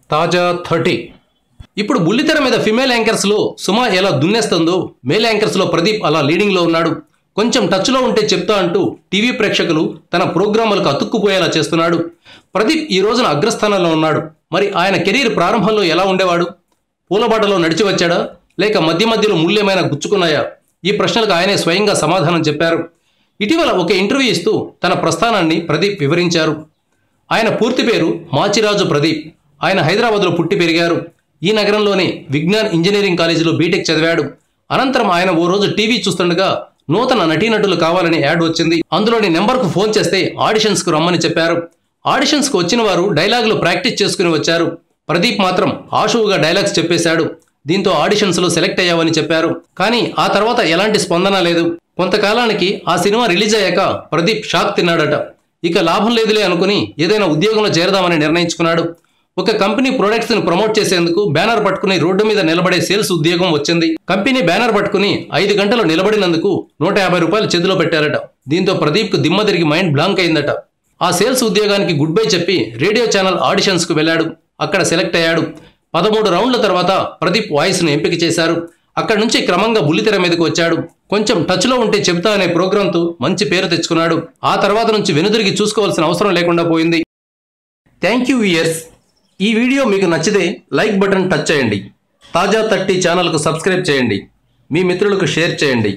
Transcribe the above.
తాజా థర్టీ ఇప్పుడు బుల్లితెర మీద ఫిమేల్ యాంకర్స్లో సుమ ఎలా దున్నేస్తుందో మేల్ యాంకర్స్లో ప్రదీప్ అలా లీడింగ్లో ఉన్నాడు కొంచెం టచ్లో ఉంటే చెప్తా అంటూ టీవీ ప్రేక్షకులు తన ప్రోగ్రాములకు అతుక్కుపోయేలా చేస్తున్నాడు ప్రదీప్ ఈ రోజున అగ్రస్థానంలో ఉన్నాడు మరి ఆయన కెరీర్ ప్రారంభంలో ఎలా ఉండేవాడు పూలబాటలో నడిచి వచ్చాడా లేక మధ్య మధ్యలో ముళ్ళేమైనా గుచ్చుకున్నాయా ఈ ప్రశ్నలకు ఆయనే స్వయంగా సమాధానం చెప్పారు ఇటీవల ఒక ఇంటర్వ్యూ ఇస్తూ తన ప్రస్థానాన్ని ప్రదీప్ వివరించారు ఆయన పూర్తి పేరు మాచిరాజు ప్రదీప్ ఆయన హైదరాబాద్లో పుట్టి పెరిగారు ఈ నగరంలోనే విజ్ఞాన్ ఇంజనీరింగ్ కాలేజీలో బీటెక్ చదివాడు అనంతరం ఆయన ఓ రోజు టీవీ చూస్తుండగా నూతన నటీనటులు కావాలని యాడ్ వచ్చింది అందులోని నెంబర్కు ఫోన్ చేస్తే ఆడిషన్స్కు రమ్మని చెప్పారు ఆడిషన్స్కు వచ్చిన వారు డైలాగులు ప్రాక్టీస్ చేసుకుని వచ్చారు ప్రదీప్ మాత్రం ఆశువుగా డైలాగ్స్ చెప్పేశాడు దీంతో ఆడిషన్స్లో సెలెక్ట్ అయ్యావని చెప్పారు కానీ ఆ తర్వాత ఎలాంటి స్పందన లేదు కొంతకాలానికి ఆ సినిమా రిలీజ్ అయ్యాక ప్రదీప్ షాక్ తిన్నాడట ఇక లాభం లేదులే అనుకుని ఏదైనా ఉద్యోగంలో చేరదామని నిర్ణయించుకున్నాడు ఒక కంపెనీ ప్రొడక్ట్స్ ని ప్రమోట్ చేసేందుకు బ్యానర్ పట్టుకుని రోడ్డు మీద నిలబడే సేల్స్ ఉద్యోగం వచ్చింది కంపెనీ బ్యానర్ పట్టుకుని ఐదు గంటలు నిలబడినందుకు నూట యాభై రూపాయలు చేతిలో పెట్టారట దీంతో ప్రదీప్ కు దిమ్మ తిరిగి మైండ్ బ్లాంక్ అయిందట ఆ సేల్స్ ఉద్యోగానికి గుడ్ బై చెప్పి రేడియో ఛానల్ ఆడిషన్స్ కు వెళ్ళాడు అక్కడ సెలెక్ట్ అయ్యాడు పదమూడు రౌండ్ల తర్వాత ప్రదీప్ వాయిస్ ను ఎంపిక చేశారు అక్కడి నుంచి క్రమంగా బుల్లితెర మీదకి వచ్చాడు కొంచెం టచ్లో ఉంటే చెబుతా అనే ప్రోగ్రాంతో మంచి పేరు తెచ్చుకున్నాడు ఆ తర్వాత నుంచి వెనుదిరిగి చూసుకోవాల్సిన అవసరం లేకుండా పోయింది థ్యాంక్ యూ ఇయర్స్ ఈ వీడియో మీకు నచ్చితే లైక్ బటన్ టచ్ చేయండి తాజా థర్టీ ఛానల్కు సబ్స్క్రైబ్ చేయండి మీ మిత్రులకు షేర్ చేయండి